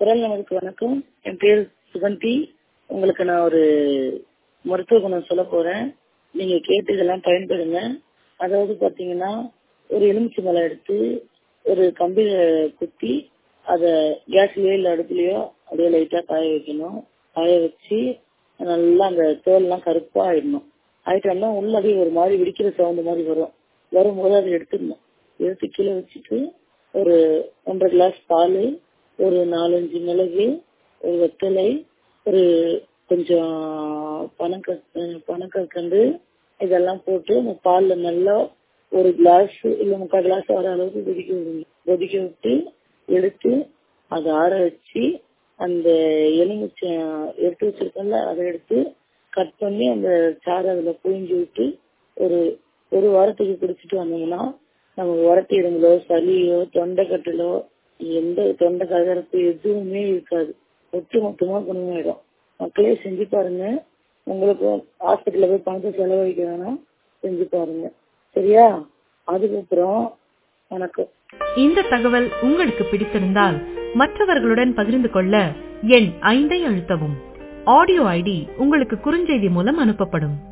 குரல் நமக்கு வணக்கம் என் பேர் சுகந்தி உங்களுக்கு நான் ஒரு மருத்துவ குணம் சொல்ல போறேன் நீங்க கேட்டு இதெல்லாம் பயன்படுங்க அதாவது பாத்தீங்கன்னா ஒரு எலுமிச்சை மலை எடுத்து ஒரு கம்பியில குத்தி அத கேஸ்லயோ இல்ல அடுப்புலயோ அப்படியே லைட்டா காய வைக்கணும் காய வச்சு நல்லா அந்த தோல் எல்லாம் கருப்பா ஆயிடணும் ஆயிட்டோம்னா உள்ள அப்படியே ஒரு மாதிரி வெடிக்கிற சவுண்ட் மாதிரி வரும் வரும்போது அதை எடுத்துடணும் எடுத்து கீழே வச்சுட்டு ஒரு ஒன்றரை கிளாஸ் பால் ஒரு நாலஞ்சு மிளகு ஒரு வெத்தலை ஒரு கொஞ்சம் பனக்க பனக்கற்கண்டு இதெல்லாம் போட்டு அந்த பால்ல நல்லா ஒரு கிளாஸ் இல்ல முக்கால் கிளாஸ் வர அளவுக்கு கொதிக்க விடுங்க கொதிக்க விட்டு எடுத்து அதை ஆற வச்சு அந்த எலுமிச்சை எடுத்து வச்சிருக்கோம்ல அதை எடுத்து கட் பண்ணி அந்த சாறு அதுல புழிஞ்சு விட்டு ஒரு ஒரு வாரத்துக்கு குடிச்சிட்டு வந்தீங்கன்னா நமக்கு உரட்டி இருங்களோ சளியோ தொண்டை கட்டலோ எந்த தொண்டை கதறப்பு எதுவுமே இருக்காது ஒட்டு மொத்தமா குணமாயிடும் மக்களே செஞ்சு பாருங்க உங்களுக்கு ஹாஸ்பிட்டல்ல போய் பணத்தை செலவழிக்க வேணாம் செஞ்சு பாருங்க சரியா அதுக்கப்புறம் வணக்கம் இந்த தகவல் உங்களுக்கு பிடித்திருந்தால் மற்றவர்களுடன் பகிர்ந்து கொள்ள எண் ஐந்தை அழுத்தவும் ஆடியோ ஐடி உங்களுக்கு குறுஞ்செய்தி மூலம் அனுப்பப்படும்